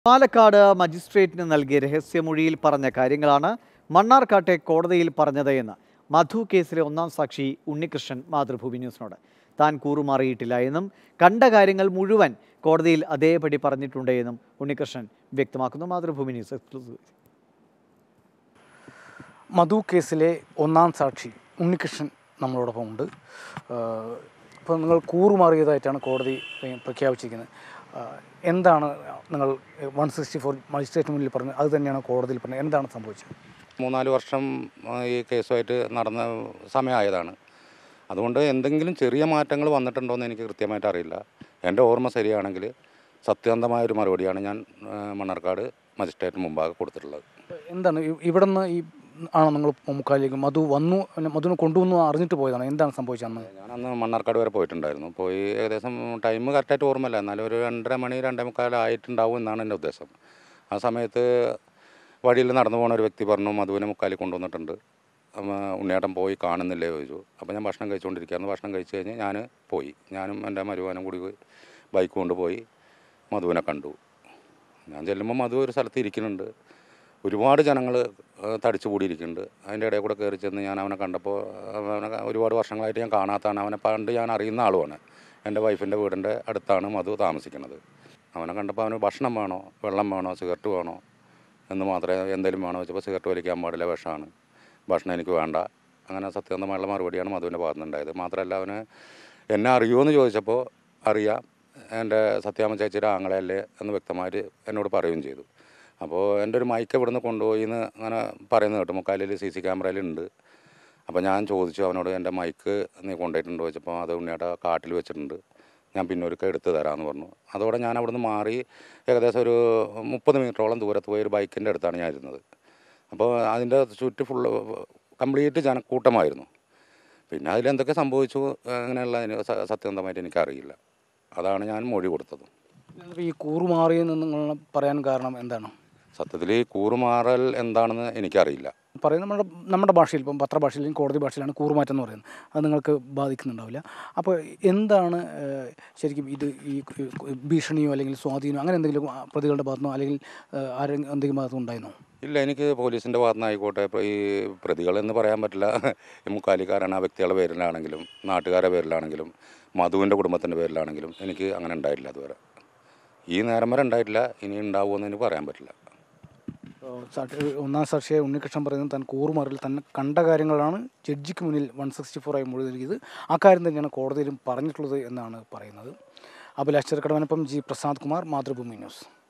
പാലക്കാട് മജിസ്ട്രേറ്റിന് നൽകിയ രഹസ്യമൊഴിയിൽ പറഞ്ഞ കാര്യങ്ങളാണ് മണ്ണാർക്കാട്ടെ കോടതിയിൽ പറഞ്ഞത് എന്ന് മധു കേസിലെ ഒന്നാം സാക്ഷി ഉണ്ണികൃഷ്ണൻ മാതൃഭൂമി ന്യൂസിനോട് താൻ കൂറുമാറിയിട്ടില്ല എന്നും കണ്ട കാര്യങ്ങൾ മുഴുവൻ കോടതിയിൽ അതേപടി പറഞ്ഞിട്ടുണ്ട് എന്നും ഉണ്ണികൃഷ്ണൻ വ്യക്തമാക്കുന്നു മാതൃഭൂമി ന്യൂസ് എക്സ്ക്ലൂസീവ് മധു കേസിലെ ഒന്നാം സാക്ഷി ഉണ്ണികൃഷ്ണൻ നമ്മളോടൊപ്പം ഉണ്ട് ഇപ്പോൾ നിങ്ങൾ കൂറുമാറിയതായിട്ടാണ് കോടതി പ്രഖ്യാപിച്ചിരിക്കുന്നത് ആ, എന്താണ് നിങ്ങൾ വൺ സിക്സ്റ്റി ഫോർ മജിസ്ട്രേറ്റ് മുന്നിൽ പറഞ്ഞത് അത് തന്നെയാണ് കോടതിയിൽ പറഞ്ഞത് എന്താണ് സംഭവിച്ചത് മൂന്നാല് വർഷം ആ, ഈ കേസുമായിട്ട് നടന്ന സമയമായതാണ് അതുകൊണ്ട് എന്തെങ്കിലും ചെറിയ മാറ്റങ്ങൾ വന്നിട്ടുണ്ടോ എന്ന് എനിക്ക് കൃത്യമായിട്ട് അറിയില്ല എൻ്റെ ഓർമ്മ ശരിയാണെങ്കിൽ സത്യസന്ധമായ ഒരു മറുപടിയാണ് ഞാൻ ആ, മണ്ണാർക്കാട് മജിസ്ട്രേറ്റിന് മുമ്പാകെ കൊടുത്തിട്ടുള്ളത് എന്താണ് ഇ- ഇവിടെ നിന്ന് ഈ ആണോ നിങ്ങൾ മുക്കാലിലേക്ക് മധു വന്നു പിന്നെ മധുവിനെ കൊണ്ടുവന്നു അറിഞ്ഞിട്ട് പോയതാണ് എന്താണ് സംഭവിച്ചത് അന്ന് ഞാൻ അന്ന് മണ്ണാർക്കാട് വരെ പോയിട്ടുണ്ടായിരുന്നു പോയി ഏകദേശം ടൈം കറക്റ്റായിട്ട് ഓർമ്മയില്ല എന്നാലും ഒരു രണ്ടര മണി രണ്ടേ മുക്കാലായിട്ടുണ്ടാവും എന്നാണ് എൻ്റെ ഉദ്ദേശം ആ സമയത്ത് വഴിയിൽ നടന്നു പോകുന്ന ഒരു വ്യക്തി പറഞ്ഞു മധുവിനെ മുക്കാലിൽ കൊണ്ടുവന്നിട്ടുണ്ട് അമ്മ ഉണ്ണിയേട്ടൻ പോയി കാണുന്നില്ലേ ചോദിച്ചു അപ്പോൾ ഞാൻ ഭക്ഷണം കഴിച്ചുകൊണ്ടിരിക്കുകയായിരുന്നു ഭക്ഷണം കഴിച്ച് കഴിഞ്ഞ് ഞാൻ പോയി ഞാനും എൻ്റെ മരുവാനും കൂടി പോയി ബൈക്ക് കൊണ്ടുപോയി മധുവിനെ കണ്ടു ഞാൻ ചെല്ലുമ്പോൾ മധു ഒരു സ്ഥലത്ത് ഇരിക്കുന്നുണ്ട് ഒരുപാട് ജനങ്ങൾ തടിച്ചു കൂടിയിരിക്കുന്നുണ്ട് അതിൻ്റെ ഇടയിൽ കൂടെ കയറി ചെന്ന് ഞാൻ അവനെ കണ്ടപ്പോൾ അവനെ ഒരുപാട് വർഷങ്ങളായിട്ട് ഞാൻ കാണാത്തതാണ് അവനെ പണ്ട് ഞാൻ അറിയുന്ന ആളുമാണ് എൻ്റെ വൈഫിൻ്റെ വീടിൻ്റെ അടുത്താണ് മധു താമസിക്കുന്നത് അവനെ കണ്ടപ്പോൾ അവന് ഭക്ഷണം വേണോ വെള്ളം വേണോ സിഗരറ്റ് വേണോ എന്ന് മാത്രമേ എന്തെങ്കിലും വേണോ വെച്ചപ്പോൾ സിഗരറ്റ് വലിക്കാൻ പാടില്ല വിഷമാണ് ഭക്ഷണം എനിക്ക് വേണ്ട അങ്ങനെ സത്യസന്ധമായുള്ള മറുപടിയാണ് മധുവിൻ്റെ ഭാഗത്തു നിന്നുണ്ടായത് മാത്രമല്ല അവന് എന്നെ അറിയുമോ എന്ന് ചോദിച്ചപ്പോൾ അറിയാം എൻ്റെ സത്യാമ്മ ചേച്ചിയുടെ ആങ്ങളയല്ലേ എന്ന് വ്യക്തമായിട്ട് എന്നോട് പറയുകയും ചെയ്തു അപ്പോൾ എൻ്റെ ഒരു മൈക്ക് ഇവിടുന്ന് കൊണ്ടുപോയി എന്ന് അങ്ങനെ പറയുന്നത് കേട്ടു മുക്കാലിൽ സി സി ക്യാമറയിലുണ്ട് അപ്പോൾ ഞാൻ ചോദിച്ചു അവനോട് എൻ്റെ മൈക്ക് നീ കൊണ്ടുപോയിട്ടുണ്ടോ ചോദിച്ചപ്പോൾ അത് ഉണ്ണിയേട്ട കാട്ടിൽ വെച്ചിട്ടുണ്ട് ഞാൻ പിന്നെ ഒരുക്ക എടുത്ത് തരാമെന്ന് പറഞ്ഞു അതോടെ ഞാൻ അവിടുന്ന് മാറി ഏകദേശം ഒരു മുപ്പത് മീറ്ററോളം ദൂരത്ത് പോയി ഒരു ബൈക്കിൻ്റെ അടുത്താണ് ഞാൻ ഇരുന്നത് അപ്പോൾ അതിൻ്റെ ചുറ്റ് ഫുള്ള് കംപ്ലീറ്റ് ജനക്കൂട്ടമായിരുന്നു പിന്നെ അതിലെന്തൊക്കെ സംഭവിച്ചു അങ്ങനെയുള്ള അതിന് സ- സത്യസന്ധമായിട്ട് എനിക്കറിയില്ല അതാണ് ഞാൻ മൊഴി കൊടുത്തത് ഈ കൂറുമാറിയെന്ന് നിങ്ങൾ പറയാൻ കാരണം എന്താണ് സത്യത്തിൽ ഈ കൂറുമാറൽ എന്താണെന്ന് എനിക്കറിയില്ല പറയുന്നത് നമ്മുടെ നമ്മുടെ ഭാഷയിൽ ഇപ്പം പത്രഭാഷയിലും കോടതി ഭാഷയിലാണ് കൂറുമാറ്റം എന്ന് പറയുന്നത് അത് നിങ്ങൾക്ക് ബാധിക്കുന്നുണ്ടാവില്ല അപ്പോൾ എന്താണ് ഏഹ്, ശരിക്കും ഇത് ഈ ഭീഷണിയോ അല്ലെങ്കിൽ സ്വാധീനമോ അങ്ങനെ എന്തെങ്കിലും ആ, പ്രതികളുടെ ഭാഗത്തുനിന്നോ അല്ലെങ്കിൽ ഏഹ്, ആരെങ്കിലും എന്തെങ്കിലും ഭാഗത്തുനിന്ന് ഉണ്ടായിരുന്നോ ഇല്ല എനിക്ക് പോലീസിൻ്റെ ഭാഗത്തുനിന്ന് ആയിക്കോട്ടെ ഇപ്പോൾ ഈ പ്രതികളെന്ന് പറയാൻ പറ്റില്ല ഈ മുക്കാലിക്കാരാണ് ആ വ്യക്തികളുടെ പേരിലാണെങ്കിലും നാട്ടുകാരുടെ പേരിലാണെങ്കിലും മധുവിൻ്റെ കുടുംബത്തിൻ്റെ പേരിലാണെങ്കിലും എനിക്ക് അങ്ങനെ ഉണ്ടായിട്ടില്ല അതുവരെ ഈ നേരം വരെ ഉണ്ടായിട്ടില്ല ഇനി ഉണ്ടാവുമെന്ന് എനിക്ക് പറയാൻ പറ്റില്ല ഇപ്പോൾ സാക്ഷി ഒന്നാം സാക്ഷിയെ ഉണ്ണികൃഷ്ണൻ പറയുന്നത് താൻ കൂറുമാറിൽ തന്നെ കണ്ട കാര്യങ്ങളാണ് ജഡ്ജിക്ക് മുന്നിൽ വൺ സിക്സ്റ്റി ഫോർ ആയി മൊഴി നൽകിയത് ആ കാര്യം തന്നെയാണ് കോടതിയിലും പറഞ്ഞിട്ടുള്ളത് എന്നാണ് പറയുന്നത് അഭിലാഷ് ചെറുക്കടവനപ്പം ജി പ്രസാദ് കുമാർ മാതൃഭൂമി ന്യൂസ്